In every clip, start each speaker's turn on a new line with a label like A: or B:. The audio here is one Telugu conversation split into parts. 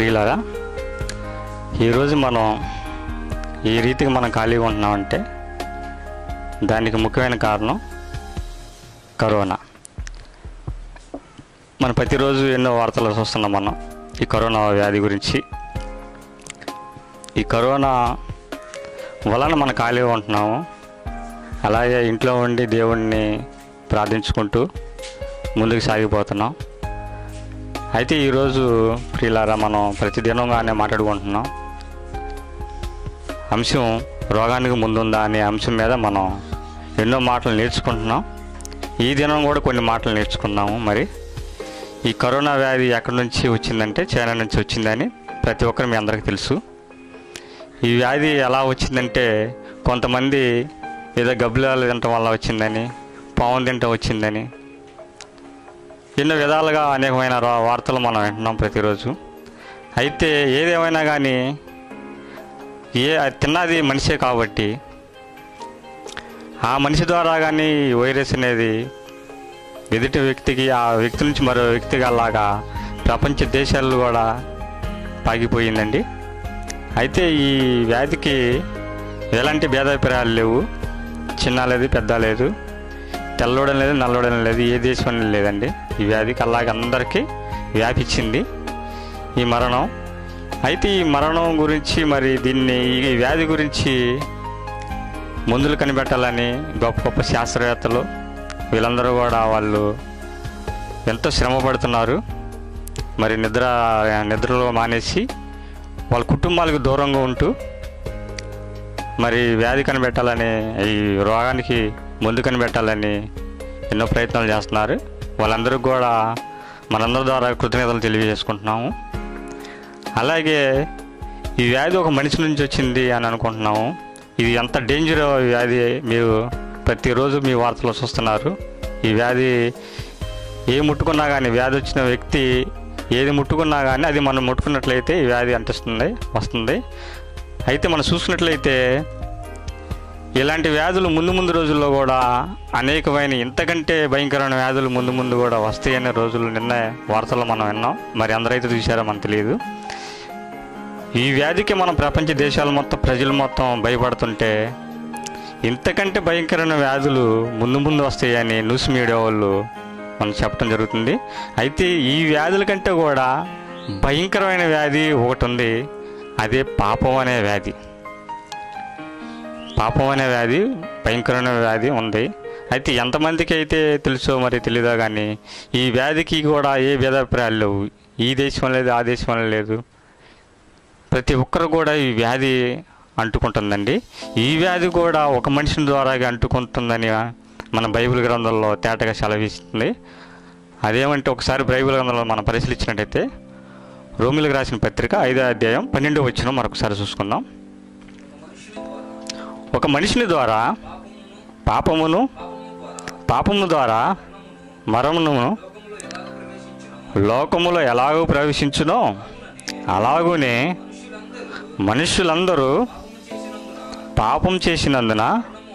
A: ప్రియులారా ఈరోజు మనం ఈ రీతికి మనం ఖాళీగా ఉంటున్నామంటే దానికి ముఖ్యమైన కారణం కరోనా మనం ప్రతిరోజు ఎన్నో వార్తలు చూస్తున్నాం మనం ఈ కరోనా వ్యాధి గురించి ఈ కరోనా వలన మనం ఖాళీగా ఉంటున్నాము అలాగే ఇంట్లో ఉండి దేవుణ్ణి ప్రార్థించుకుంటూ ముందుకు సాగిపోతున్నాం అయితే ఈరోజు ప్రియులారా మనం ప్రతిదినంగానే మాట్లాడుకుంటున్నాం అంశం రోగానికి ముందుందా అనే అంశం మీద మనం ఎన్నో మాటలు నేర్చుకుంటున్నాం ఈ దినం కూడా కొన్ని మాటలు నేర్చుకుందాము మరి ఈ కరోనా వ్యాధి ఎక్కడి నుంచి వచ్చిందంటే చైనా నుంచి వచ్చిందని ప్రతి ఒక్కరు మీ అందరికీ తెలుసు ఈ వ్యాధి ఎలా వచ్చిందంటే కొంతమంది ఏదో గబ్బిలాలు తినటం వల్ల వచ్చిందని పాము తింటం వచ్చిందని ఎన్నో విధాలుగా అనేకమైన రా- వార్తలు మనం వింటున్నాం ప్రతిరోజు అయితే ఏదేమైనా కానీ ఏ అది తిన్నది మనిషే కాబట్టి ఆ మనిషి ద్వారా కానీ ఈ వైరస్ అనేది ఎదుటి వ్యక్తికి ఆ వ్యక్తి నుంచి మరో వ్యక్తికి అలాగా ప్రపంచ దేశాలు కూడా పాగిపోయిందండి అయితే ఈ వ్యాధికి ఎలాంటి భేదాభిప్రాయాలు లేవు చిన్న లేదు పెద్ద లేదు తెల్లడం లేదు నల్లడం లేదు ఏ దేశం అని లేదండి ఈ వ్యాధికి అలాగే అందరికీ వ్యాపించింది ఈ మరణం అయితే ఈ మరణం గురించి మరి దీన్ని ఈ వ్యాధి గురించి మందులు కనిపెట్టాలని గొప్ప గొప్ప శాస్త్రవేత్తలు వీళ్ళందరూ కూడా వాళ్ళు ఎంతో శ్రమ పడుతున్నారు మరి నిద్ర నిద్రలో మానేసి వాళ్ళ కుటుంబాలకు దూరంగా ఉంటూ మరి వ్యాధి కనిపెట్టాలని ఈ రోగానికి ముందు కనిపెట్టాలని ఎన్నో ప్రయత్నాలు చేస్తున్నారు వాళ్ళందరికీ కూడా మనందరి ద్వారా కృతజ్ఞతలు తెలియజేసుకుంటున్నాము అలాగే ఈ వ్యాధి ఒక మనిషి నుంచి వచ్చింది అని అనుకుంటున్నాము ఇది ఎంత డేంజర్ వ్యాధి మీరు ప్రతిరోజు మీ వార్తలో చూస్తున్నారు ఈ వ్యాధి ఏ ముట్టుకున్నా కానీ వ్యాధి వచ్చిన వ్యక్తి ఏది ముట్టుకున్నా కానీ అది మనం ముట్టుకున్నట్లయితే ఈ వ్యాధి అంటిస్తుంది వస్తుంది అయితే మనం చూసుకున్నట్లయితే ఇలాంటి వ్యాధులు ముందు ముందు రోజుల్లో కూడా అనేకమైన ఇంతకంటే భయంకరమైన వ్యాధులు ముందు ముందు కూడా వస్తాయనే రోజులు నిన్న వార్తల్లో మనం విన్నాం మరి అందరైతే చూసారో మనకు తెలియదు ఈ వ్యాధికి మనం ప్రపంచ దేశాల మొత్తం ప్రజలు మొత్తం భయపడుతుంటే ఇంతకంటే భయంకరమైన వ్యాధులు ముందు ముందు వస్తాయని న్యూస్ మీడియా వాళ్ళు మనం చెప్పడం జరుగుతుంది అయితే ఈ వ్యాధుల కంటే కూడా భయంకరమైన వ్యాధి ఒకటి ఉంది అదే పాపం అనే వ్యాధి పాపం అనే వ్యాధి భయంకరమైన వ్యాధి ఉంది అయితే ఎంతమందికి అయితే తెలుసో మరి తెలీదో కానీ ఈ వ్యాధికి కూడా ఏ భేదాభిప్రాయాలు లేవు ఈ దేశం లేదు ఆ దేశం లేదు ప్రతి ఒక్కరు కూడా ఈ వ్యాధి అంటుకుంటుందండి ఈ వ్యాధి కూడా ఒక మనిషిని ద్వారాగా అంటుకుంటుందని మన బైబిల్ గ్రంథంలో తేటగా సెలవిస్తుంది అదేమంటే ఒకసారి బైబిల్ గ్రంథంలో మనం పరిశీలించినట్టయితే రోమిలకు రాసిన పత్రిక ఐదో అధ్యాయం పన్నెండు వచ్చిన మరొకసారి చూసుకుందాం ఒక మనిషిని ద్వారా పాపమును పాపము ద్వారా మరణమును లోకములో ఎలాగో ప్రవేశించునో అలాగునే మనుషులందరూ పాపం చేసినందున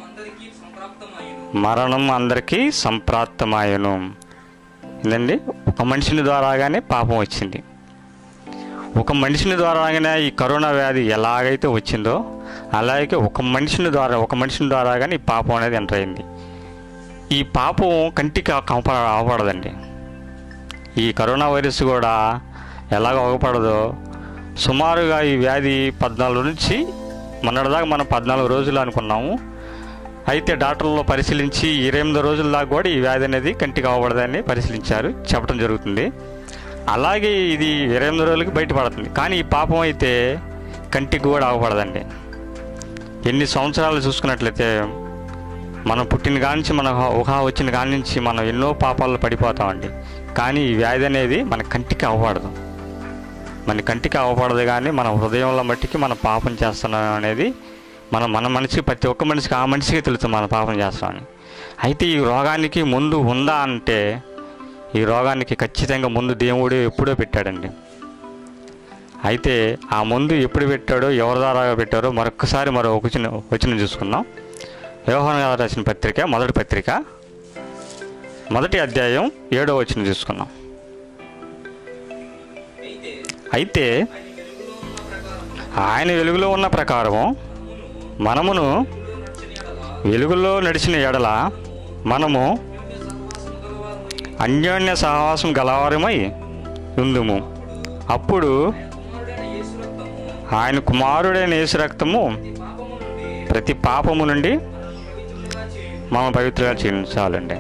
A: మరణం అందరికీ సంప్రాప్తమాయను ఏందండి ఒక మనిషిని ద్వారాగానే పాపం వచ్చింది ఒక మనిషిని ద్వారాగానే ఈ కరోనా వ్యాధి ఎలాగైతే వచ్చిందో అలాగే ఒక మనిషిని ద్వారా ఒక మనిషిని ద్వారాగానే ఈ పాపం అనేది ఎంటర్ అయింది ఈ పాపం కంటికి కంప అవపడదండి ఈ కరోనా వైరస్ కూడా ఎలాగ అవపడదో సుమారుగా ఈ వ్యాధి పద్నాలుగు నుంచి మొన్నటిదాకా మనం పద్నాలుగు రోజులు అనుకున్నాము అయితే డాక్టర్లు పరిశీలించి ఇరవై ఎనిమిది రోజుల దాకా కూడా ఈ వ్యాధి అనేది కంటికి అవ్వబడదని పరిశీలించారు చెప్పడం జరుగుతుంది అలాగే ఇది ఇరవై ఎనిమిది రోజులకి బయటపడుతుంది కానీ ఈ పాపం అయితే కంటికి కూడా అవ్వబడదండి ఎన్ని సంవత్సరాలు చూసుకున్నట్లయితే మనం పుట్టిన కాడి నుంచి మన ఊహ వచ్చిన కాడి నుంచి మనం ఎన్నో పాపాలు పడిపోతామండి కానీ ఈ వ్యాధి అనేది మన కంటికి అవ్వబడదు మన కంటికి అవ్వబడదు కానీ మన హృదయంలో మట్టికి మనం పాపం చేస్తున్నాం అనేది మనం మన మనిషికి ప్రతి ఒక్క మనిషికి ఆ మనిషికి తెలుస్తుంది మన పాపం చేస్తామని అయితే ఈ రోగానికి ముందు ఉందా అంటే ఈ రోగానికి ఖచ్చితంగా ముందు దేవుడు ఎప్పుడో పెట్టాడండి అయితే ఆ ముందు ఎప్పుడు పెట్టాడో ఎవరి ద్వారా పెట్టారో మరొకసారి మరో వచ్చిన వచ్చిన చూసుకుందాం వ్యవహారం గారు రాసిన పత్రిక మొదటి పత్రిక మొదటి అధ్యాయం ఏడో వచ్చిన చూసుకుందాం అయితే ఆయన వెలుగులో ఉన్న ప్రకారము మనమును వెలుగులో నడిచిన ఎడల మనము అన్యోన్య సహవాసం గలవారమై ఉందుము అప్పుడు ఆయన కుమారుడైన యేసు రక్తము ప్రతి పాపము నుండి మనం పవిత్రంగా చేయించాలండి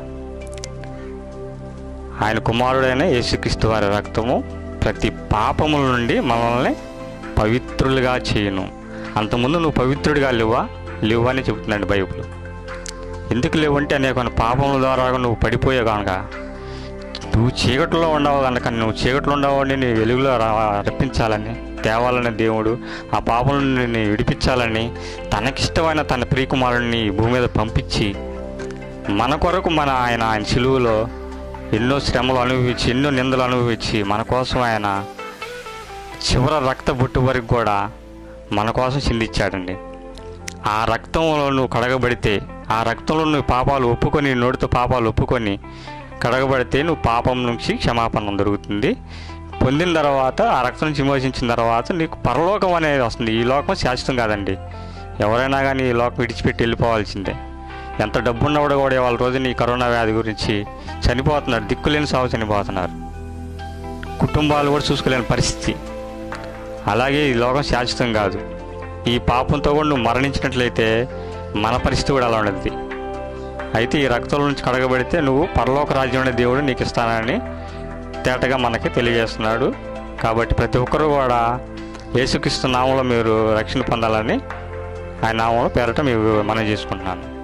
A: ఆయన కుమారుడైన యేసుక్రీస్తు వారి రక్తము ప్రతి పాపముల నుండి మనల్ని పవిత్రులుగా చేయను అంతకుముందు నువ్వు పవిత్రుడిగా లేవా లేవా అని చెబుతున్నాడు బైబిల్ ఎందుకు లేవంటే అనేక పాపముల ద్వారా నువ్వు పడిపోయే కనుక నువ్వు చీకట్లో ఉండవు కనుక నువ్వు చీకట్లో ఉండవని నీ వెలుగులో రా రప్పించాలని తేవాలని దేవుడు ఆ పాపం నుండి విడిపించాలని తనకిష్టమైన తన ప్రియకుమారుడిని ఈ భూమి మీద పంపించి మన కొరకు మన ఆయన ఆయన సిలువలో ఎన్నో శ్రమలు అనుభవించి ఎన్నో నిందలు అనుభవించి మన కోసం ఆయన చివర రక్త బొట్టు వరకు కూడా మన కోసం చిందించాడండి ఆ రక్తంలో నువ్వు కడగబడితే ఆ రక్తంలో నువ్వు పాపాలు ఒప్పుకొని నోటితో పాపాలు ఒప్పుకొని కడగబడితే నువ్వు పాపం నుంచి క్షమాపణ దొరుకుతుంది పొందిన తర్వాత ఆ రక్తం నుంచి విమోచించిన తర్వాత నీకు పరలోకం అనేది వస్తుంది ఈ లోకం శాశ్వతం కాదండి ఎవరైనా కానీ ఈ లోకం విడిచిపెట్టి వెళ్ళిపోవాల్సిందే ఎంత డబ్బు ఉన్నవాడు కూడా వాళ్ళ రోజున ఈ కరోనా వ్యాధి గురించి చనిపోతున్నారు దిక్కులేని సాగు చనిపోతున్నారు కుటుంబాలు కూడా చూసుకోలేని పరిస్థితి అలాగే ఈ లోకం శాశ్వతం కాదు ఈ పాపంతో కూడా నువ్వు మరణించినట్లయితే మన పరిస్థితి కూడా అలా ఉండదు అయితే ఈ రక్తం నుంచి కడగబడితే నువ్వు పరలోక రాజ్యం అనే దేవుడు నీకు ఇస్తానని తేటగా మనకి తెలియజేస్తున్నాడు కాబట్టి ప్రతి ఒక్కరూ కూడా యేసుక్రీస్తు నామంలో మీరు రక్షణ పొందాలని ఆయన నామంలో పేరట మీరు మనం చేసుకుంటున్నాను